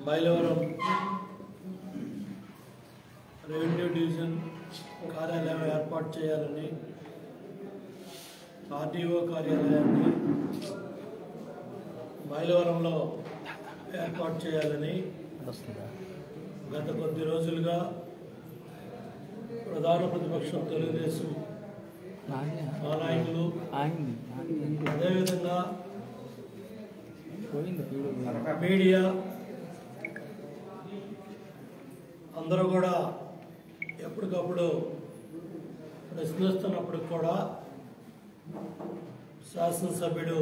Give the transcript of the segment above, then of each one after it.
Mylavaram revenue division కార్యాలయం ఏర్పాటు చేయాలని ఆర్డీఓ కార్యాలయాన్ని మైలవరంలో ఏర్పాటు చేయాలని గత కొద్ది రోజులుగా ప్రధాన ప్రతిపక్షం తెలుగుదేశం మా నాయకులు అదేవిధంగా మీడియా అందరూ కూడా ఎప్పటికప్పుడు ప్రశ్నిస్తున్నప్పుడు కూడా శాసనసభ్యుడు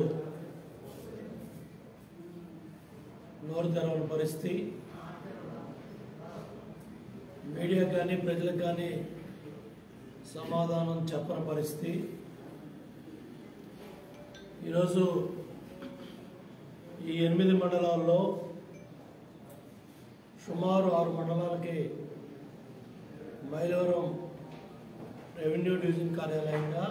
నోరు తెరవని పరిస్థితి మీడియా కానీ ప్రజలకు కానీ సమాధానం చెప్పని పరిస్థితి ఈరోజు ఈ ఎనిమిది మండలాల్లో సుమారు ఆరు మండలాలకి మైలవరం రెవెన్యూ డివిజన్ కార్యాలయంగా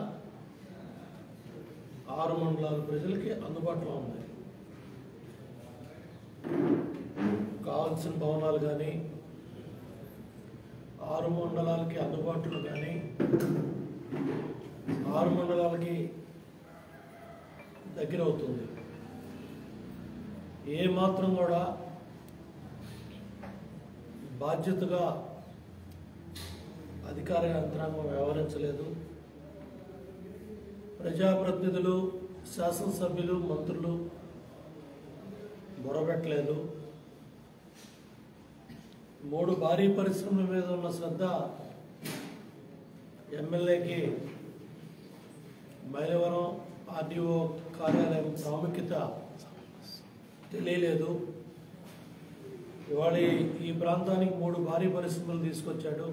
ఆరు మండలాల ప్రజలకి అందుబాటులో ఉంది కావాల్సిన భవనాలు కానీ ఆరు మండలాలకి అందుబాటులో కానీ ఆరు మండలాలకి దగ్గర అవుతుంది ఏ మాత్రం కూడా బాధ్యతగా అధికార యంత్రాంగం వ్యవహరించలేదు ప్రజాప్రతినిధులు శాసనసభ్యులు మంత్రులు మొరబెట్టలేదు మూడు భారీ పరిశ్రమల మీద ఉన్న శ్రద్ధ ఎమ్మెల్యేకి మైలవరం ఆర్డీఓ కార్యాలయం ప్రాముఖ్యత తెలియలేదు ఇవాళ ఈ- ఈ ప్రాంతానికి మూడు భారీ పరిశ్రమలు తీసుకొచ్చాడు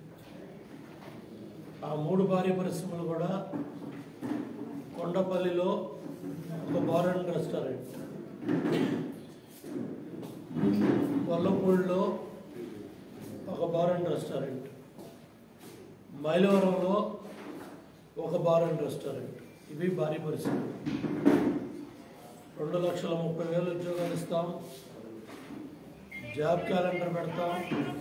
ఆ మూడు భారీ పరిశ్రమలు కూడా కొండపల్లిలో ఒక బార్ అండ్ రెస్టారెంట్ కొల్లపూడిలో ఒక బార్ అండ్ రెస్టారెంట్ మైలవరంలో ఒక బార్ అండ్ రెస్టారెంట్ ఇవి భారీ పరిశ్రమలు రెండు లక్షల ముప్పై వేలు ఉద్యోగాలు ఇస్తాం జాబ్ క్యాలెండర్ పెడతాం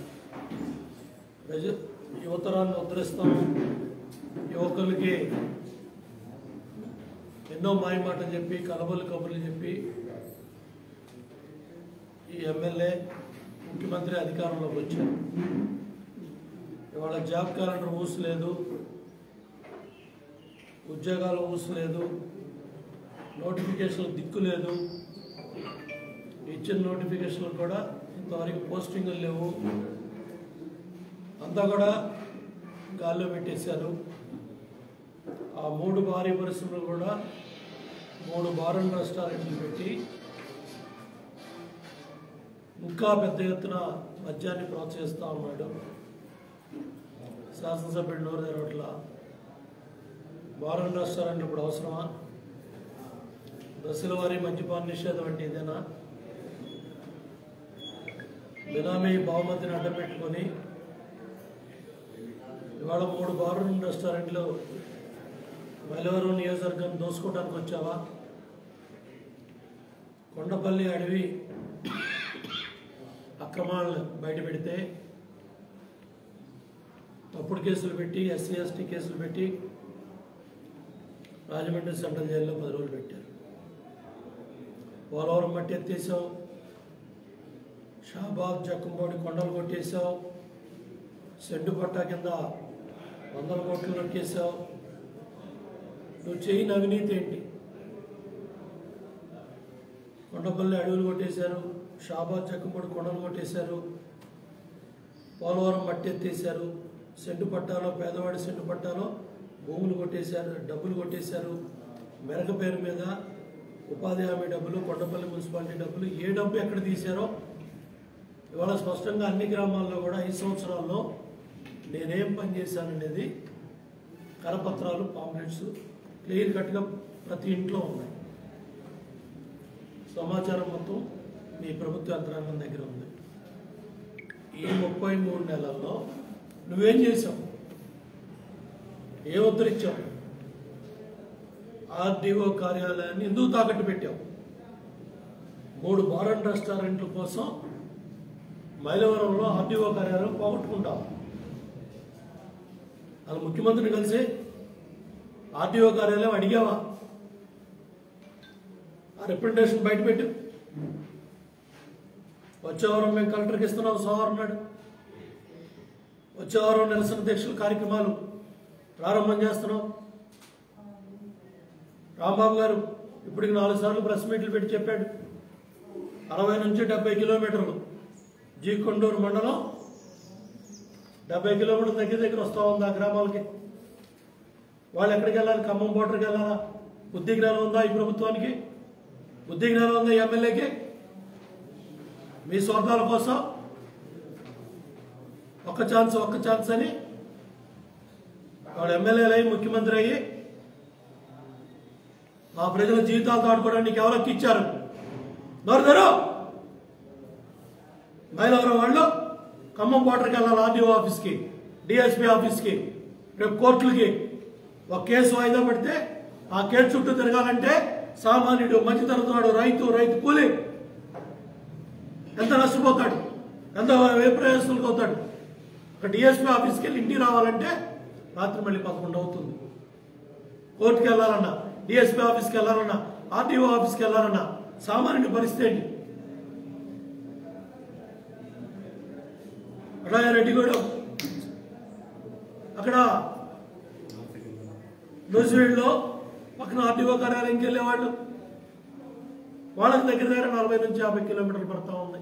ప్రజ యువతరాన్ని ఉద్ధరిస్తాం యువకులకి ఎన్నో మాయమాటలు చెప్పి కలబలు కబుర్లు చెప్పి ఈ ఎమ్మెల్యే ముఖ్యమంత్రి అధికారంలోకి వచ్చారు ఇవాళ జాబ్ క్యాలెండర్ ఊసలేదు ఉద్యోగాలు ఊసలేదు నోటిఫికేషన్ దిక్కు లేదు ఇచ్చిన నోటిఫికేషన్లు కూడా ఇంతవరకు పోస్టింగ్లు లేవు అంతా కూడా గాల్లో పెట్టేశారు ఆ మూడు భారీ పరిశ్రమలు కూడా మూడు బార్ అండ్ రెస్టారెంట్లు పెట్టి ఇంకా పెద్ద ఎత్తున మద్యాన్ని ప్రోత్సహిస్తూ ఉన్నాడు శాసనసభ్యుడు నోరు తెరవట్ల బార్ అండ్ రెస్టారెంట్ ఇప్పుడు అవసరమా దశల వారి మద్యపాన నిషేధం అంటే ఇదేనా బినామీ బహుమతిని అడ్డం పెట్టుకొని ఇవాళ మూడు బార్ అండ్ రెస్టారెంట్లు మైలవరం నియోజకవర్గం దోసుకోవడానికి వచ్చావా కొండపల్లి అడవి అక్రమాలను బయట పెడితే తప్పుడు కేసులు పెట్టి ఎస్సీ ఎస్టీ కేసులు పెట్టి రాజమండ్రి సెంట్రల్ జైల్లో పది రోజులు పెట్టారు పోలవరం మట్టి ఎత్తేసావు షాబాద్ జక్కంబోడి కొండలు కొట్టేశావు సెండు పట్టా కింద వందల కోట్లు నొక్కేశావు నువ్వు చేయని అవినీతి ఏంటి కొండపల్లి అడవులు కొట్టేశారు షాబాద్ జక్కంబోడి కొండలు కొట్టేశారు పోలవరం మట్టి ఎత్తేశారు సెంటు పట్టాలో పేదవాడి సెంటు పట్టాలో భూములు కొట్టేశారు డబ్బులు కొట్టేశారు మెరక పేరు మీద ఉపాధి హామీ డబ్బులు కొండపల్లి మున్సిపాలిటీ డబ్బులు ఏ డబ్బు ఎక్కడ తీశారో ఇవాళ స్పష్టంగా అన్ని గ్రామాల్లో కూడా ఐదు సంవత్సరాల్లో నేనేం పని చేశాననేది కరపత్రాలు పాంప్లెట్స్ క్లియర్ కట్గా ప్రతి ఇంట్లో ఉన్నాయి సమాచారం మొత్తం మీ ప్రభుత్వ యంత్రాంగం దగ్గర ఉంది ఈ ముప్పై మూడు నెలల్లో నువ్వేం చేసావు ఏ ఉద్ధరించావు ఆర్డీఓ కార్యాలయాన్ని ఎందుకు తాకట్టు పెట్టావు మూడు బార్ అండ్ రెస్టారెంట్ల కోసం మైలవరంలో ఆర్టీఓ కార్యాలయం పోగొట్టుకుంటాం వాళ్ళు ముఖ్యమంత్రిని కలిసి ఆర్టీఓ కార్యాలయం అడిగావా ఆ రిప్రజెంటేషన్ బయటపెట్టు వచ్చే వారం మేము కలెక్టర్కి ఇస్తున్నాం సోమవారం నాడు వచ్చే వారం నిరసన దీక్షల కార్యక్రమాలు ప్రారంభం చేస్తున్నాం రాంబాబు గారు ఇప్పటికి నాలుగు సార్లు ప్రెస్ మీట్లు పెట్టి చెప్పాడు అరవై నుంచి డెబ్బై కిలోమీటర్లు జీ కొండూరు మండలం డెబ్బై కిలోమీటర్ల దగ్గర దగ్గర వస్తూ ఉంది ఆ గ్రామాలకి వాళ్ళు ఎక్కడికి వెళ్ళాలి ఖమ్మం బోర్డర్కి వెళ్ళాలా బుద్ధి జ్ఞానం ఉందా ఈ ప్రభుత్వానికి బుద్ధి జ్ఞానం ఉందా ఈ ఎమ్మెల్యేకి మీ స్వార్థాల కోసం ఒక్క ఛాన్స్ ఒక్క ఛాన్స్ అని వాడు ఎమ్మెల్యేలు అయ్యి ముఖ్యమంత్రి అయ్యి మా ప్రజల జీవితాలతో ఆడుకోవడానికి ఎవరికి ఇచ్చారు నోరుదరు మైలవరం వాళ్ళు ఖమ్మం బోర్డర్కి వెళ్ళాలి ఆర్డీఓ ఆఫీస్కి డిఎస్పీ ఆఫీస్కి రేపు కోర్టులకి ఒక కేసు వాయిదా పడితే ఆ కేసు చుట్టూ తిరగాలంటే సామాన్యుడు మధ్యతరగతి వాడు రైతు రైతు కూలి ఎంత నష్టపోతాడు ఎంత విప్రయోజనాలకు అవుతాడు ఒక డిఎస్పీ ఆఫీస్కి వెళ్ళి ఇంటికి రావాలంటే రాత్రి మళ్ళీ పదకొండు అవుతుంది కోర్టుకి వెళ్ళాలన్నా డిఎస్పీ ఆఫీస్కి వెళ్ళాలన్నా ఆర్టీఓ ఆఫీస్కి వెళ్ళాలన్నా సామాన్యుడి పరిస్థితి ఏంటి అట్లాగే రెడ్డిగూడెం అక్కడ నూజివీడులో పక్కన ఆర్టీఓ కార్యాలయంకి వెళ్ళేవాళ్ళు వాళ్ళకి దగ్గర దగ్గర నలభై నుంచి యాభై కిలోమీటర్లు పడతా ఉంది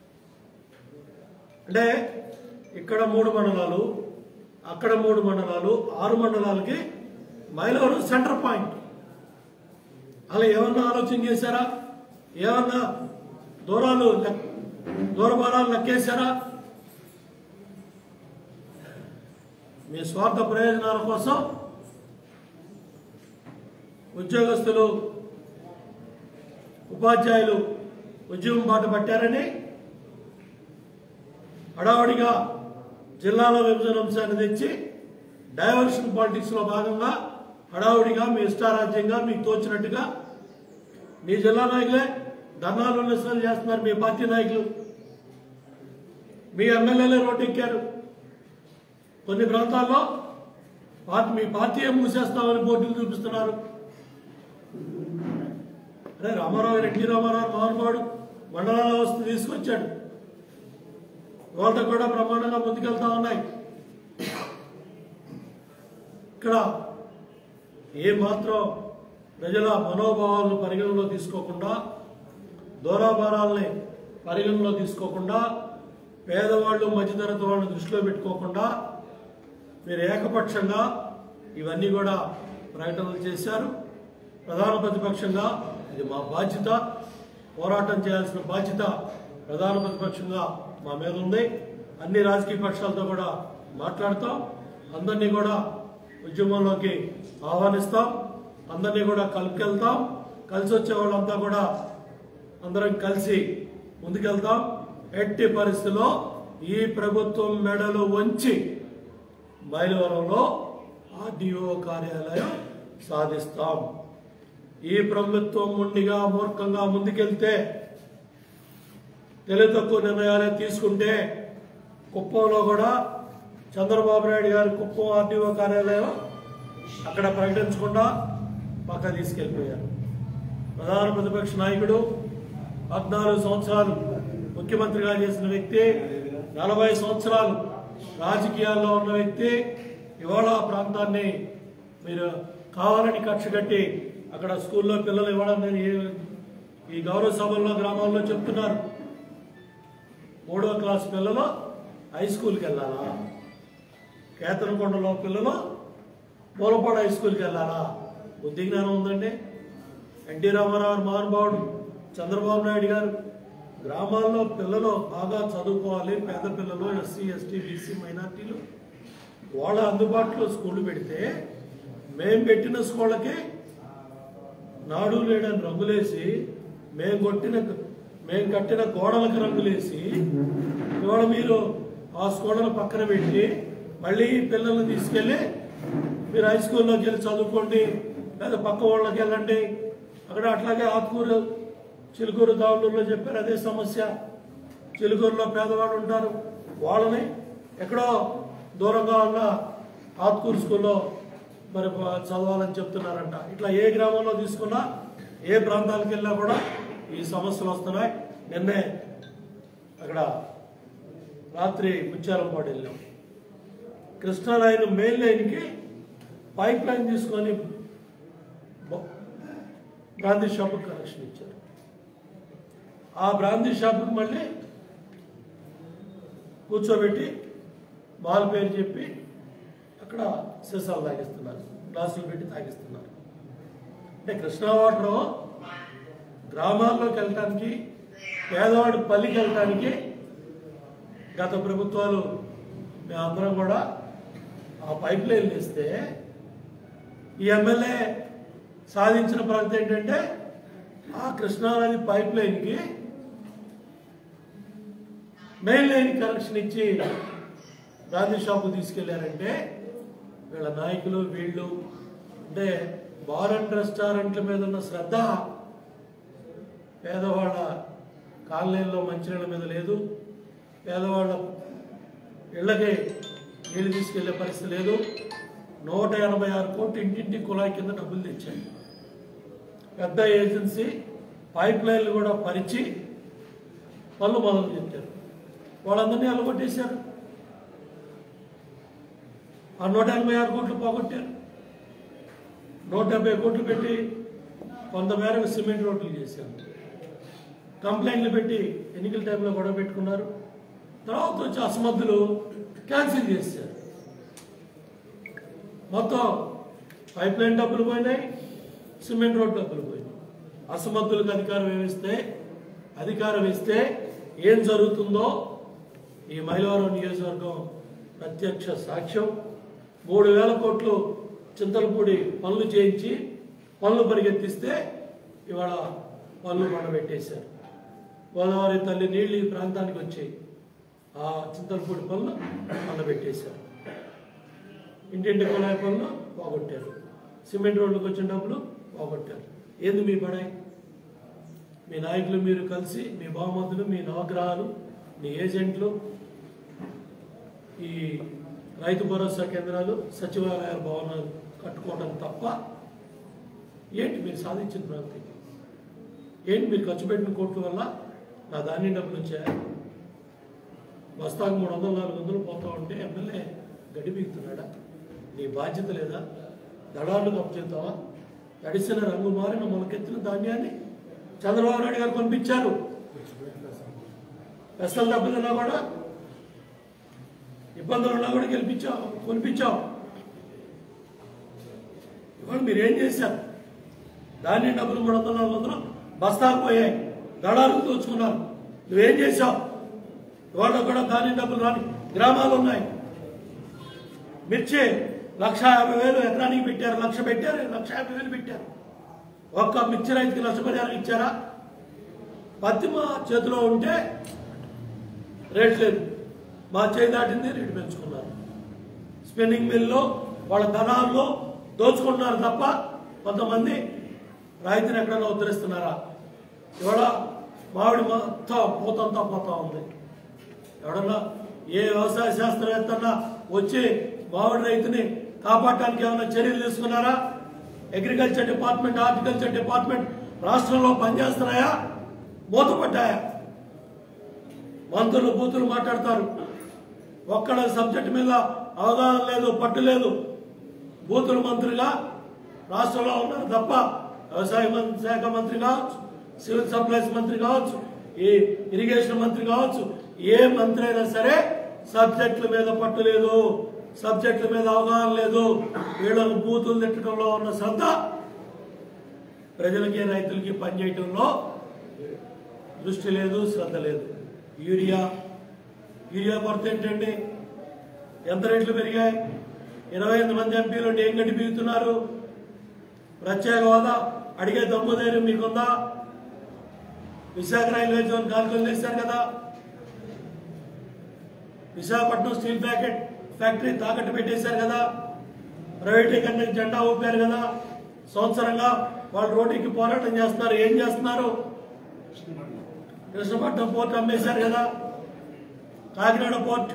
అంటే ఇక్కడ మూడు మండలాలు అక్కడ మూడు మండలాలు ఆరు మండలాలకి మైలవరం సెంటర్ పాయింట్ అలా ఏమన్నా ఆలోచన చేశారా ఏమన్నా దూరాలు లెక్- దూరభారాలు లెక్కేశారా మీ స్వార్థ ప్రయోజనాల కోసం ఉద్యోగస్తులు ఉపాధ్యాయులు ఉద్యమం బాట పట్టారని హడావడిగా జిల్లాలో విభజన అంశాన్ని తెచ్చి డైవర్షన్ పాలిటిక్స్ లో భాగంగా హడావుడిగా మీ ఇష్టారాజ్యంగా మీకు తోచినట్టుగా మీ జిల్లా నాయకులే ధర్నాలు నిరసనలు చేస్తున్నారు మీ పార్టీ నాయకులు మీ ఎమ్మెల్యేలే రోడ్డెక్కారు కొన్ని ప్రాంతాల్లో పార్టీ మీ పార్టీ మూసేస్తామని బోర్డులు చూపిస్తున్నారు అరే రామారావు రెడ్డి రామారావు మహానుభావుడు మండలాల వ్యవస్థ తీసుకొచ్చాడు వాళ్ళతో కూడా ప్రమాణంగా ముందుకెళ్తా ఉన్నాయి ఇక్కడ ఏ మాత్రం ప్రజల మనోభావాలను పరిగణలో తీసుకోకుండా దూరాభారాలని పరిగణలో తీసుకోకుండా పేదవాళ్ళు మధ్యతరగతి వాళ్ళని దృష్టిలో పెట్టుకోకుండా మీరు ఏకపక్షంగా ఇవన్నీ కూడా ప్రకటనలు చేశారు ప్రధాన ప్రతిపక్షంగా ఇది మా బాధ్యత పోరాటం చేయాల్సిన బాధ్యత ప్రధాన ప్రతిపక్షంగా మా మీద ఉంది అన్ని రాజకీయ పక్షాలతో కూడా మాట్లాడతాం అందరినీ కూడా ఉద్యమంలోకి ఆహ్వానిస్తాం అందరినీ కూడా కలుపుకెళ్తాం కలిసి వచ్చే వాళ్ళంతా కూడా అందరం కలిసి ముందుకెళ్తాం ఎట్టి పరిస్థితిలో ఈ ప్రభుత్వం మెడలు వంచి మైలవరంలో ఆర్డీఓ కార్యాలయం సాధిస్తాం ఈ ప్రభుత్వం ఉండిగా మూర్ఖంగా ముందుకెళ్తే తెలివి తక్కువ నిర్ణయాలే తీసుకుంటే కుప్పంలో కూడా చంద్రబాబు నాయుడు గారి కుప్పం ఆర్డీఓ కార్యాలయం అక్కడ ప్రకటించకుండా పక్క తీసుకెళ్ళిపోయారు ప్రధాన ప్రతిపక్ష నాయకుడు పద్నాలుగు సంవత్సరాలు ముఖ్యమంత్రిగా చేసిన వ్యక్తి నలభై సంవత్సరాలు రాజకీయాల్లో ఉన్న వ్యక్తి ఇవాళ ఆ ప్రాంతాన్ని మీరు కావాలని కక్ష కట్టి అక్కడ స్కూల్లో పిల్లలు ఇవ్వడం నేను ఈ- ఈ గౌరవ సభల్లో గ్రామాల్లో చెప్తున్నారు మూడో క్లాస్ పిల్లలు హై స్కూల్కి వెళ్ళాలా కేతనకొండలో పిల్లలు మూలపాడు హై స్కూల్కి వెళ్ళాలా బుద్ధి జ్ఞానం ఉందండి ఎన్టీ రామారావు గారు మహానుభావుడు చంద్రబాబు నాయుడు గారు గ్రామాల్లో పిల్లలు బాగా చదువుకోవాలి పేద పిల్లలు ఎస్సీ ఎస్టీ బీసీ మైనార్టీలు వాళ్ళ అందుబాటులో స్కూల్ పెడితే మేము పెట్టిన స్కూళ్ళకి నాడు లేడని రంగులేసి మేము కొట్టిన మేము కట్టిన గోడలకు రంగులేసి ఇవాళ మీరు ఆ స్కూళ్ళను పక్కన పెట్టి మళ్ళీ ఈ పిల్లల్ని తీసుకెళ్ళి మీరు హై స్కూల్లోకి వెళ్ళి చదువుకోండి లేదా పక్క వాళ్ళకి వెళ్ళండి అక్కడ అట్లాగే ఆత్కూరు చిలుకూరు దావులూరులో చెప్పారు అదే సమస్య చిలుకూరులో పేదవాళ్ళు ఉంటారు వాళ్ళని ఎక్కడో దూరంగా ఉన్న ఆత్కూరు స్కూల్లో మరి ప- చదవాలని చెప్తున్నారంట ఇట్లా ఏ గ్రామంలో తీసుకున్నా ఏ ప్రాంతాలకు వెళ్ళినా కూడా ఈ సమస్యలు వస్తున్నాయి నిన్నే అక్కడ రాత్రి ముత్యాలంపాడు వెళ్ళాం కృష్ణా లైన్ మెయిన్ లైన్కి పైప్ లైన్ తీసుకొని బ- బ్రాందీ షాప్కి కనెక్షన్ ఇచ్చారు ఆ బ్రాందీ షాప్కి మళ్ళీ కూర్చోబెట్టి బాల్ పేరు చెప్పి అక్కడ సీసాలు తాగిస్తున్నారు గ్లాసులు పెట్టి తాగిస్తున్నారు అంటే కృష్ణా వాటర్ గ్రామాల్లోకి వెళ్ళటానికి పేదవాడు పల్లికి వెళ్ళటానికి గత ప్రభుత్వాలు మేమందరం కూడా ఆ పైప్ లైన్లు ఇస్తే ఈ ఎమ్మెల్యే సాధించిన ప్రగతి ఏంటంటే ఆ కృష్ణానది పైప్ లైన్కి మెయిన్ లైన్ కనెక్షన్ ఇచ్చి గాంధీ షాపు తీసుకెళ్లారంటే వీళ్ళ నాయకులు వీళ్ళు అంటే బార్ అండ్ రెస్టారెంట్ల మీద ఉన్న శ్రద్ధ పేదవాళ్ళ కాలనీల్లో మంచినీళ్ళ మీద లేదు పేదవాళ్ళ ఇళ్ళకి నీళ్లు తీసుకెళ్లే పరిస్థితి లేదు నూట ఎనభై ఆరు కోట్లు ఇంటింటి కుళాయి కింద డబ్బులు తెచ్చాయి పెద్ద ఏజెన్సీ పైప్ లైన్లు కూడా పరిచి పనులు మొదలు పెట్టారు వాళ్ళందరినీ అలగొట్టేశారు ఆ నూట ఎనభై ఆరు కోట్లు పోగొట్టారు నూట డెబ్బై కోట్లు పెట్టి కొంతమేరకు సిమెంట్ రోడ్లు చేశారు కంప్లైంట్లు పెట్టి ఎన్నికల టైంలో గొడవ పెట్టుకున్నారు తర్వాత వచ్చి అసమర్థులు క్యాన్సిల్ చేశారు మొత్తం పైప్ లైన్ డబ్బులు పోయినాయి సిమెంట్ రోడ్ డబ్బులు పోయినాయి అసమర్థులకు అధికారం ఏమిస్తే అధికారం ఇస్తే ఏం జరుగుతుందో ఈ మైలవరం నియోజకవర్గం ప్రత్యక్ష సాక్ష్యం మూడు వేల కోట్లు చింతలపూడి పనులు చేయించి పనులు పరిగెత్తిస్తే ఇవాళ పనులు పండబెట్టేశారు గోదావరి తల్లి నీళ్ళు ఈ ప్రాంతానికి వచ్చాయి ఆ చింతలపూడి పనులు పండబెట్టేశారు ఇంటింటి కొనాయి పనులు పోగొట్టారు సిమెంట్ రోడ్లకు వచ్చిన డబ్బులు పోగొట్టారు ఏంది మీ పడాయి మీ నాయకులు మీరు కలిసి మీ బహుమతులు మీ నవగ్రహాలు మీ ఏజెంట్లు ఈ రైతు భరోసా కేంద్రాలు సచివాలయాల భవనాలు కట్టుకోవడం తప్ప ఏంటి మీరు సాధించిన ప్రగతి ఏంటి మీరు ఖర్చు పెట్టిన కోట్ల వల్ల నా ధాన్యం డబ్బులు వచ్చాయా బస్తాకు మూడు వందలు నాలుగు వందలు పోతా ఉంటే ఎమ్మెల్యే గడి బీగుతున్నాడా నీ బాధ్యత లేదా దళాలు కప్పుచేస్తావా తడిసిన రంగు మారిన మొలకెత్తిన ధాన్యాన్ని చంద్రబాబు నాయుడు గారు పంపించారు పెసలు డబ్బులున్నా కూడా ఇబ్బందులు ఉన్నా కూడా గెలిపించావు కొనిపించావు ఇవాళ మీరు ఏం చేశారు ధాన్యం డబ్బులు మూడు వందల నాలుగు వందలు బస్తాకు పోయాయి దళాలకు దోచుకున్నారు నువ్వేం చేశావు ఇవాళ కూడా ధాన్యం డబ్బులు రాని గ్రామాలు ఉన్నాయి మిర్చి లక్ష యాభై వేలు ఎకరానికి పెట్టారు లక్ష పెట్టారు లక్ష యాభై వేలు పెట్టారు ఒక్క మిర్చి రైతుకి నష్టపరిహారం ఇచ్చారా పత్తి మా చేతిలో ఉంటే రేట్ లేదు మా చేయి దాటింది రేటు పెంచుకున్నారు స్పిన్నింగ్ మిల్లో వాళ్ళ ధనాల్లో దోచుకుంటున్నారు తప్ప కొంతమంది రైతుని ఎక్కడైనా ఉద్ధరిస్తున్నారా ఇవాళ మామిడి మొత్తం పూతంతా పోతా ఉంది ఎవడన్నా ఏ వ్యవసాయ శాస్త్రవేత్తన్నా వచ్చి మామిడి రైతుని కాపాడటానికి ఏమైనా చర్యలు తీసుకున్నారా అగ్రికల్చర్ డిపార్ట్మెంట్ హార్టికల్చర్ డిపార్ట్మెంట్ రాష్ట్రంలో పనిచేస్తున్నాయా మూతపడ్డాయా మంత్రులు బూతులు మాట్లాడతారు ఒక్కడ సబ్జెక్ట్ మీద అవగాహన లేదు పట్టు లేదు బూతులు మంత్రిగా రాష్ట్రంలో ఉన్నారు తప్ప వ్యవసాయ మంత్రి శాఖ మంత్రి కావచ్చు సివిల్ సప్లైస్ మంత్రి కావచ్చు ఈ ఇరిగేషన్ మంత్రి కావచ్చు ఏ మంత్రి అయినా సరే సబ్జెక్టుల మీద పట్టు లేదు సబ్జెక్టుల మీద అవగాహన లేదు వీళ్ళకు బూతులు తిట్టడంలో ఉన్న శ్రద్ధ ప్రజలకి రైతులకి పనిచేయటంలో దృష్టి లేదు శ్రద్ధ లేదు యూరియా యూరియా కొరత ఏంటండి ఎంత రేట్లు పెరిగాయి ఇరవై ఎనిమిది మంది ఎంపీలు ఉండి ఏం గడ్డి పీగుతున్నారు ప్రత్యేక హోదా అడిగే దమ్ము ధైర్యం మీకుందా విశాఖ రైల్వే జోన్ కాల్కొని వేశారు కదా విశాఖపట్నం స్టీల్ ప్యాకెట్ ఫ్యాక్టరీ తాకట్టు పెట్టేశారు కదా ప్రైవేటీకరణ జెండా ఊపారు కదా సంవత్సరంగా వాళ్ళు రోడ్డుకి పోరాటం చేస్తున్నారు ఏం చేస్తున్నారు కృష్ణపట్నం పోర్ట్ అమ్మేశారు కదా కాకినాడ పోర్ట్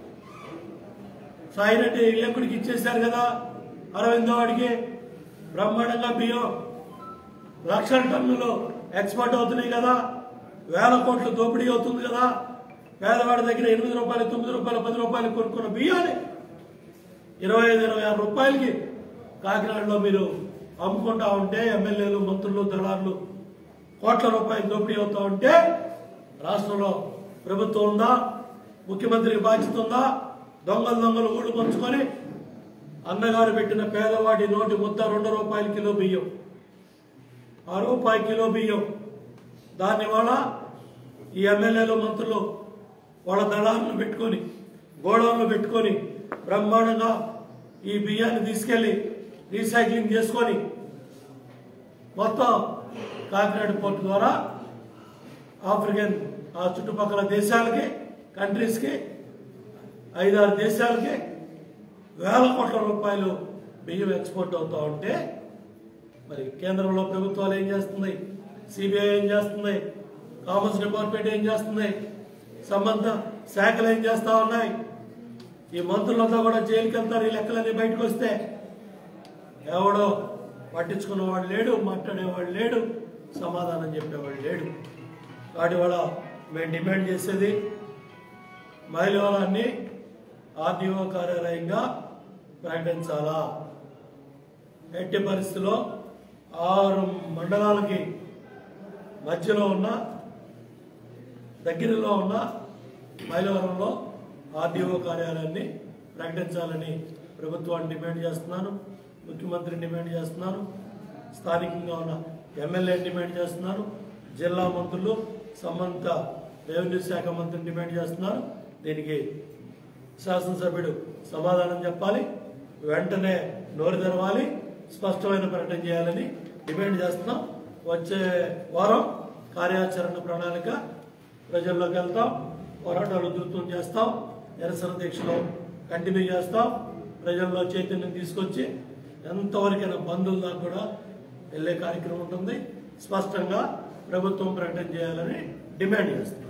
సాయిరెడ్డి విలేకుడికి ఇచ్చేశారు కదా అరవిందో వాడికి బ్రహ్మాండంగా బియ్యం లక్షల టన్నులు ఎక్స్పోర్ట్ అవుతున్నాయి కదా వేల కోట్ల దోపిడీ అవుతుంది కదా పేదవాడి దగ్గర ఎనిమిది రూపాయలు తొమ్మిది రూపాయలు పది రూపాయలు కొనుక్కున్న బియ్యాన్ని ఇరవై ఐదు ఇరవై ఆరు రూపాయలకి కాకినాడలో మీరు అమ్ముకుంటా ఉంటే ఎమ్మెల్యేలు మంత్రులు దళారులు కోట్ల రూపాయలు దోపిడీ అవుతా ఉంటే రాష్ట్రంలో ప్రభుత్వం ఉందా ముఖ్యమంత్రికి బాధ్యత ఉందా దొంగలు దొంగలు ఊళ్ళు పంచుకొని అన్నగారు పెట్టిన పేదవాడి నోటి ముద్ద రెండు రూపాయల కిలో బియ్యం ఆ రూపాయి కిలో బియ్యం దాన్ని వాళ్ళ ఈ ఎమ్మెల్యేలు మంత్రులు వాళ్ళ దళాలను పెట్టుకొని గోడౌన్లు పెట్టుకొని బ్రహ్మాండంగా ఈ బియ్యాన్ని తీసుకెళ్లి రీసైక్లింగ్ చేసుకొని మొత్తం కాకినాడ పోర్ట్ ద్వారా ఆఫ్రికన్ ఆ చుట్టుపక్కల దేశాలకి కంట్రీస్కి ఐదారు దేశాలకి వేల కోట్ల రూపాయలు బియ్యం ఎక్స్పోర్ట్ అవుతా ఉంటే మరి కేంద్రంలో ప్రభుత్వాలు ఏం చేస్తుంది సిబిఐ ఏం చేస్తుంది కామర్స్ డిపార్ట్మెంట్ ఏం చేస్తుంది సంబంధ శాఖలు ఏం చేస్తా ఉన్నాయి ఈ మంత్రులంతా కూడా జైలుకి వెళ్తారు ఈ లెక్కలన్నీ బయటకు వస్తే ఎవడో పట్టించుకున్నవాడు లేడు మాట్లాడేవాడు లేడు సమాధానం చెప్పేవాడు లేడు వాటి వల్ల మేము డిమాండ్ చేసేది మహిళలని ఆర్డీఓ కార్యాలయంగా ప్రకటించాలా ఎట్టి పరిస్థితిలో ఆరు మండలాలకి మధ్యలో ఉన్న దగ్గరలో ఉన్న మైలవరంలో ఆర్డీఓ కార్యాలయాన్ని ప్రకటించాలని ప్రభుత్వాన్ని డిమాండ్ చేస్తున్నాను ముఖ్యమంత్రిని డిమాండ్ చేస్తున్నాను స్థానికంగా ఉన్న ఎమ్మెల్యే డిమాండ్ చేస్తున్నారు జిల్లా మంత్రులు సంబంధిత రెవెన్యూ శాఖ మంత్రిని డిమాండ్ చేస్తున్నారు దీనికి శాసనసభ్యుడు సమాధానం చెప్పాలి వెంటనే నోరు తెరవాలి స్పష్టమైన ప్రకటన చేయాలని డిమాండ్ చేస్తున్నాం వచ్చే వారం కార్యాచరణ ప్రణాళిక ప్రజల్లోకి వెళ్తాం పోరాటాలు ఉధృతం చేస్తాం నిరసన దీక్షలో కంటిన్యూ చేస్తాం ప్రజల్లో చైతన్యం తీసుకొచ్చి ఎంతవరకైనా బంధువుల దాకా కూడా వెళ్ళే కార్యక్రమం ఉంటుంది స్పష్టంగా ప్రభుత్వం ప్రకటన చేయాలని డిమాండ్ చేస్తున్నాం